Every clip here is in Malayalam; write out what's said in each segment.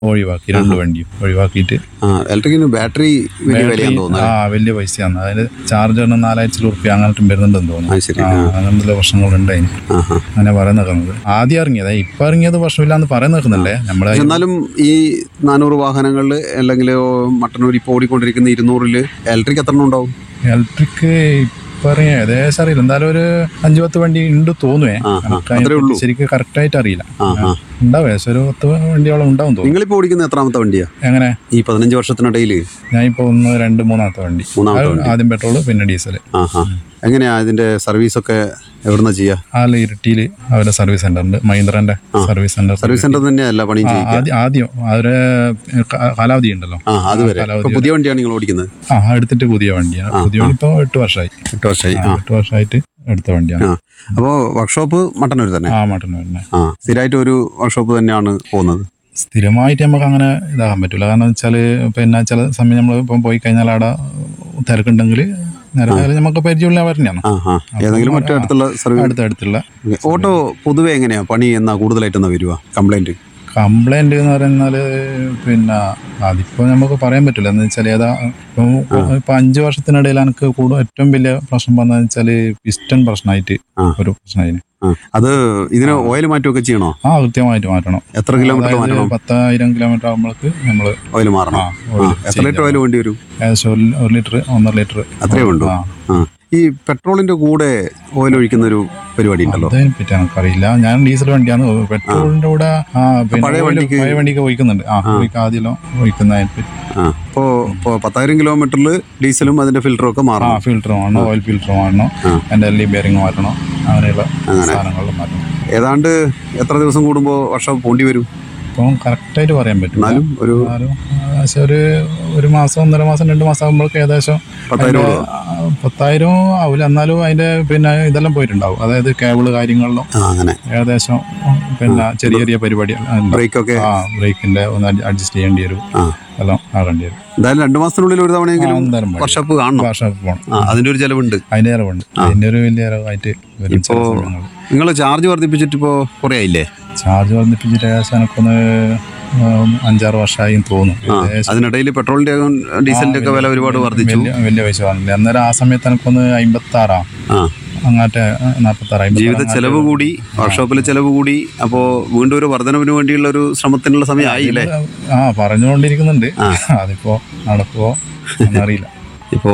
ഒഴിവാക്കി രണ്ട് വണ്ടിയും ഒഴിവാക്കിയിട്ട് ആ ഇലക്ട്രിക്കിന് ബാറ്ററി വലിയ വിലയാന്ന് തോന്നുന്നു ആ വലിയ പൈസയാണ് അതിന് ചാർജറിന് നാലായിരത്തി റുപ്യ അങ്ങനത്തെ വരുന്നുണ്ടെന്ന് തോന്നുന്നു അത് ശരി ആ, അങ്ങനത്തെ പ്രശ്നങ്ങളുണ്ട് അതിന് ആഹാ. അങ്ങനെ പറയാൻ നിൽക്കുന്നത് ആദ്യം ഇറങ്ങിയത് ഇപ്പൊ ഇറങ്ങിയത് പ്രശ്നമില്ലാന്ന് പറയാൻ നിൽക്കുന്നില്ലേ നമ്മളെ പക്ഷെ എന്നാലും ഈ നാനൂറ് വാഹനങ്ങളിൽ അല്ലെങ്കിൽ മട്ടന്നൂർ ഇപ്പോൾ ഓടിക്കൊണ്ടിരിക്കുന്ന ഇരുന്നൂറില് ഇലക്ട്രിക് എത്ര എണ്ണം ഉണ്ടാവും ഇലക്ട്രിക് ഇപ്പൊ ഇറങ്ങിയ ഏകദേശം അറിയില്ല എന്തായാലും ഒരു അഞ്ചു പത്ത് വണ്ടി ഉണ്ട് തോന്നുവേ ആ, ആ, എനിക്ക് അത്രേ ഉള്ളൂ. ശരിക്കും കറക്റ്റ് ആയിട്ട് അറിയില്ല ആ ആ ഉണ്ടാവും ഏകദേശം ഒരു പത്ത് വണ്ടിയോളം ഉണ്ടാവും തോന്നുന്നു നിങ്ങളിപ്പോൾ ഓടിക്കുന്ന എത്രാമത്തെ വണ്ടിയാ എങ്ങനെ ഈ പതിനഞ്ച് വർഷത്തിനിടയിൽ ഞാൻ ഇപ്പൊ ഒന്ന് രണ്ട് മൂന്നാമത്തെ വണ്ടി മൂന്നാമത്തെ അത് ആദ്യം പെട്രോൾ പിന്നെ ഡീസൽ ആ ആ എങ്ങനെയാ ഇതിന്റെ സർവീസൊക്കെ എവിടുന്ന ചെയ്യാ ആ ഇരിട്ടിയിൽ അവരുടെ സർവീസ് സെന്റർ ഉണ്ട് മഹീന്ദ്രന്റെ സർവീസ് സെന്റർ സർവീസ് സെന്റർ തന്നെയല്ല പണിയും ആ, ചെയ്യിക്കുക ആദ്യം ആദ്യം അവരെ ക- കാലാവധി ഉണ്ടല്ലോ ആ അതുവരെ കാലാവധി ഇപ്പൊ പുതിയ വണ്ടിയാണ് നിങ്ങൾ ഓടിക്കുന്നത് ആ എടുത്തിട്ട് പുതിയ വണ്ടിയാണ് പുതിയ വണ്ടി ഇപ്പോൾ എട്ട് വർഷമായി എട്ട് വർഷമായി ആ എട്ട് വർഷമായിട്ട് എടുത്ത വണ്ടിയാണ് ആ അപ്പോൾ വർക്ക്ഷോപ്പ് മട്ടന്നൂർ തന്നെ ആ മട്ടൺ തന്നെ ആ സ്ഥിരമായിട്ട് ഒരു വർക്ക്ഷോപ്പ് തന്നെയാണ് പോകുന്നത് സ്ഥിരമായിട്ട് നമുക്ക് അങ്ങനെ ഇതാകാൻ പറ്റില്ല കാരണം വെച്ചാൽ പിന്നെ ചില സമയം നമ്മൾ ഇപ്പം പോയി കഴിഞ്ഞാൽ അവിടെ തിരക്കുണ്ടെങ്കിൽ നേരെ നമുക്ക് പരിചയമുള്ള വരണയാണ് ആ ആ ഏതെങ്കിലും മറ്റു അടുത്തുള്ള സർവീസ് അടുത്തടുത്തുള്ള ഓട്ടോ പൊതുവെ എങ്ങനെയാ പണി എന്നാ കൂടുതലായിട്ട് എന്നാ വരുക കംപ്ലൈന്റ് കംപ്ലൈന്റ് എന്ന് പറയുന്നാൽ പിന്നെ അതിപ്പോൾ നമുക്ക് പറയാൻ പറ്റില്ല എന്ന് വെച്ചാൽ ഏതാ ഇപ്പം ഇപ്പം അഞ്ച് വർഷത്തിനിടയിൽ എനിക്ക് കൂടും ഏറ്റവും വലിയ പ്രശ്നം പറഞ്ഞതെന്ന് വെച്ചാൽ പിസ്റ്റൺ പ്രശ്നമായിട്ട് ആ. ഒരു പ്രശ്നമായിരുന്നു ആ അത് ഇതിന് ഓയിൽ മാറ്റുമൊക്കെ ചെയ്യണോ ആ കൃത്യമായിട്ട് മാറ്റണം എത്ര കിലോമീറ്റർ അതായത് മാറ്റണം പത്തായിരം കിലോമീറ്റർ ആകുമ്പോഴേക്ക് നമ്മൾ ഓയിൽ മാറണം ആ ആ, oil എത്ര change ലിറ്റർ ഓയിൽ വേണ്ടി വരും ഏകദേശം ഒരു ഒരു ലിറ്റർ ഒന്നര ലിറ്റർ അത്രേ ഉണ്ടോ ആ ആ ഈ പെട്രോളിന്റെ കൂടെ ഓയിൽ ഒഴിക്കുന്ന ഒരു പരിപാടി ഉണ്ടല്ലോ അതിനെ പറ്റി എനിക്കറിയില്ല ഞാൻ ഡീസൽ വണ്ടിയാണ് പെട്രോളിന്റെ കൂടെ ആ പിന്നെ പഴയ oil വണ്ടിക്ക് പഴയ വണ്ടിക്ക് ഒഴിക്കുന്നുണ്ട് ആ ഒഴിക്ക ആദ്യം ഒഴിക്കുന്നതിനെ പറ്റി ആ അപ്പോൾ ഇപ്പോൾ പത്തായിരം കിലോമീറ്ററിൽ ഡീസലും അതിന്റെ ഫിൽറ്ററും ഒക്കെ ആ മാറണം ഫിൽറ്റർ വാങ്ങണം ഓയിൽ ഫിൽറ്റർ വാങ്ങണം ആ. എൻ്റെ എൽ ഇ ബെയറിംഗ് മാറ്റണം അങ്ങനെയുള്ള സാധനങ്ങൾ മാറ്റണം ഏതാണ്ട് എത്ര ദിവസം കൂടുമ്പോൾ വർഷം പോണ്ടി വരും ഇപ്പം കറക്റ്റായിട്ട് പറയാൻ പറ്റും എന്നാലും ഒരു എന്നാലും ഏകദേശം ഒരു ഒരു മാസം ഒന്നര മാസം രണ്ട് മാസം ആകുമ്പോഴേക്ക് ഏകദേശം പത്തായിരം അതിന്റെ, ആ, പത്തായിരം ആവില്ല എന്നാലും അതിന്റെ പിന്നെ ഇതെല്ലാം പോയിട്ടുണ്ടാവും അതായത് കേബിള് കാര്യങ്ങളിലും ആ അങ്ങനെ ഏകദേശം ഉം, പിന്നെ ചെറിയ ചെറിയ പരിപാടികൾ ഉണ്ട്. ബ്രേക്കൊക്കെ ആ ബ്രേക്കിന്റെ ഒന്ന് അഡ്ജസ്റ്റ് ചെയ്യേണ്ടി വരും ആ എല്ലാം ആകേണ്ടി വരും എന്തായാലും രണ്ടു മാസത്തിനുള്ളിൽ ഒരു തവണയെങ്കിലും എന്തായാലും മതി. വർഷപ്പ് കാണണം ഭാഷ പോകണം ആ അതിന്റെ ഒരു ചെലവുണ്ട് അതിന്റെ ചിലവുണ്ട് അതിന്റെ ഒരു വലിയ ചിലവായിട്ട് വരും ചില സമയങ്ങളിൽ നിങ്ങൾ ചാർജ് വർദ്ധിപ്പിച്ചിട്ട് ഇപ്പോൾ കുറേ ആയില്ലേ ചാർജ് വന്നിട്ട് ഏകദേശം എനക്കൊന്ന് ഉം, അഞ്ചാറ് വർഷമായി തോന്നും ആ ഏകദേശം അതിനിടയിൽ പെട്രോളിന്റെ ഡീസലിന്റെ ഒക്കെ വില ഒരുപാട് വർദ്ധിച്ചു വലിയ വലിയ പൈസ വന്നില്ല അന്നേരം ആ സമയത്ത് എനിക്കൊന്ന് അമ്പത്തി ആറാം ആ അങ്ങാട്ടെ നാൽപ്പത്തി ആറ് ജീവിത ചെലവ് കൂടി വർക്ക്ഷോപ്പിലെ ചെലവ് കൂടി അപ്പോൾ വീണ്ടും ഒരു വർധനവിന് വേണ്ടിയുള്ള ഒരു ശ്രമത്തിനുള്ള സമയമായി അല്ലേ ആ പറഞ്ഞുകൊണ്ടിരിക്കുന്നുണ്ട് അതിപ്പോ നടക്കുവോ എന്നറിയില്ല ഇപ്പോൾ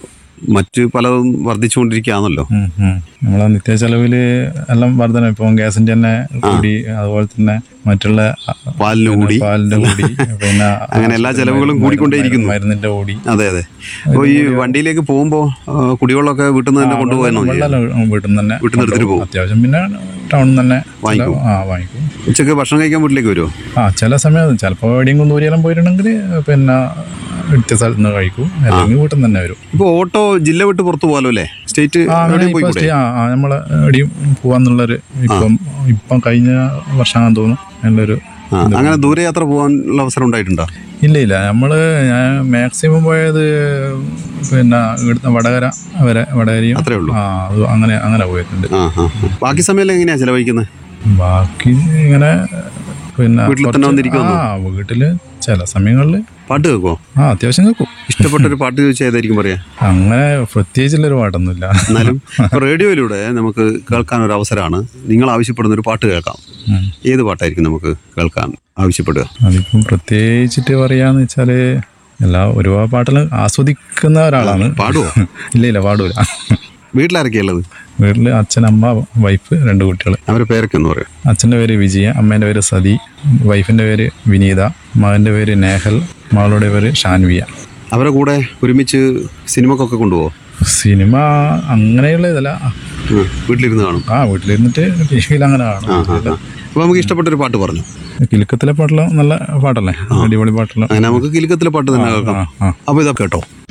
മറ്റ് പലതും വർദ്ധിച്ചുകൊണ്ടിരിക്കുകയാണല്ലോ ഉം, ഉം. നമ്മളെ നിത്യ ചെലവില് എല്ലാം വർധന ഇപ്പം ഗ്യാസിന്റെ തന്നെ കൂടി അതുപോലെ തന്നെ മറ്റുള്ള അ- പാലിന് കൂടി പാലിന്റെ കൂടി പിന്നെ അങ്ങനെ എല്ലാ ചെലവുകളും കൂടിക്കൊണ്ടേയിരിക്കുന്നു. മരുന്നിന്റെ കൂടി അതെ അതെ അപ്പോൾ ഈ വണ്ടിയിലേക്ക് പോകുമ്പോൾ കുടിവെള്ളമൊക്കെ വീട്ടിൽ നിന്ന് തന്നെ കൊണ്ടുപോകാനോ വെള്ളം വീട്ടിൽ നിന്ന് തന്നെ വീട്ടിൽ നിന്ന് എടുത്തിട്ട് പോകും അത്യാവശ്യം പിന്നെ ടൗണിൽ നിന്ന് തന്നെ വാങ്ങിക്കും. ആ വാങ്ങിക്കും ഉച്ചക്ക് ഭക്ഷണം കഴിക്കാൻ വീട്ടിലേക്ക് വരുമോ ആ ചില സമയത്ത് ചിലപ്പോൾ എവിടെയെങ്കിലും ദൂരെയെല്ലാം പോയിട്ടുണ്ടെങ്കിൽ പിന്നെ എടുത്ത സ്ഥലത്ത് നിന്ന് കഴിക്കും അല്ലെങ്കിൽ വീട്ടിൽ നിന്ന് തന്നെ വരും ഇപ്പോൾ ഓട്ടോ ജില്ല വിട്ട് പുറത്ത് പോകാലോ അല്ലേ സ്റ്റേറ്റ് ആ അങ്ങനെ എവിടെയും ഇപ്പൊ പോയിക്കൂടെ സ്റ്റേ- ആ ആ, നമ്മള് എവിടെയും പോവാന്നുള്ളൊരു ഇപ്പം ഇപ്പം കഴിഞ്ഞ വർഷമാണെന്ന് തോന്നുന്നു നല്ലൊരു ആ, അങ്ങനെ ദൂരയാത്ര പോകാനുള്ള അവസരം ഉണ്ടായിട്ടുണ്ടോ ഇല്ല ഇല്ല നമ്മള് ഞാൻ മാക്സിമം പോയത് പിന്നെ ഇവിടുത്തെ വടകര വരെ വടകരയും അത്രേ ഉള്ളൂ ആ അത് അങ്ങനെ അങ്ങനെ പോയിട്ടുണ്ട് ആ ആ ആ. ബാക്കി സമയം എങ്ങനെയാ ചെലവഴിക്കുന്നത് ബാക്കി ഇങ്ങനെ പിന്നെ വീട്ടിൽ തന്നെ കുറച്ച് വന്നിരിക്കുവാന്നോ? ആ വീട്ടില് ചില സമയങ്ങളിൽ പാട്ട് കേൾക്കോ ആ അത്യാവശ്യം കേൾക്കും ഇഷ്ടപ്പെട്ട ഒരു പാട്ട് ചോദിച്ചാൽ ഏതായിരിക്കും പറയാ അങ്ങനെ പ്രത്യേകിച്ചുള്ളൊരു പാട്ടൊന്നുമില്ല എന്നാലും ഇപ്പൊ റേഡിയോയിലൂടെ നമുക്ക് കേൾക്കാൻ ഒരു അവസരമാണ് നിങ്ങൾ ആവശ്യപ്പെടുന്ന ഒരു പാട്ട് കേൾക്കാം ഉം. ഏത് പാട്ടായിരിക്കും നമുക്ക് കേൾക്കാൻ ആവശ്യപ്പെടുക അതിപ്പം പ്രത്യേകിച്ചിട്ട് പറയാന്ന് വെച്ചാല് എല്ലാ ഒരുപാട് പാട്ടെല്ലാം ആസ്വദിക്കുന്ന ഒരാളാണ് പാടുവോ ഇല്ല ഇല്ല പാടൂല വീട്ടിലാരൊക്കെയുള്ളത് വീട്ടില് അച്ഛൻ അമ്മ വൈഫ് രണ്ട് കുട്ടികൾ അവരുടെ പേരൊക്കെ ഒന്ന് പറയാം അച്ഛൻ്റെ പേര് വിജയ അമ്മേൻ്റെ പേര് സതി വൈഫിൻ്റെ പേര് വിനീത മകൻ്റെ പേര് നേഹൽ മകളുടെ പേര് ഷാൻവിയ അവരുടെ കൂടെ ഒരുമിച്ച് സിനിമക്കൊക്കെ കൊണ്ടുപോകോ സിനിമ അങ്ങനെയുള്ള ഇതല്ല ഉം. വീട്ടിലിരുന്ന് കാണും ആ വീട്ടിലിരുന്നിട്ട് ടി വിയിൽ അങ്ങനെ ആ കാണും ആ ആ. അപ്പൊ നമുക്ക് ഇഷ്ടപ്പെട്ട ഒരു പാട്ട് പറഞ്ഞു കിലുക്കത്തിലെ പാട്ടെല്ലാം നല്ല പാട്ടല്ലേ അടിപൊളി പാട്ടെല്ലാം അങ്ങനെ നമുക്ക് കിലുക്കത്തിലെ പാട്ട് തന്നെ കേൾക്കാം ആ ആ അപ്പൊ ഇതൊക്കെ കേട്ടോ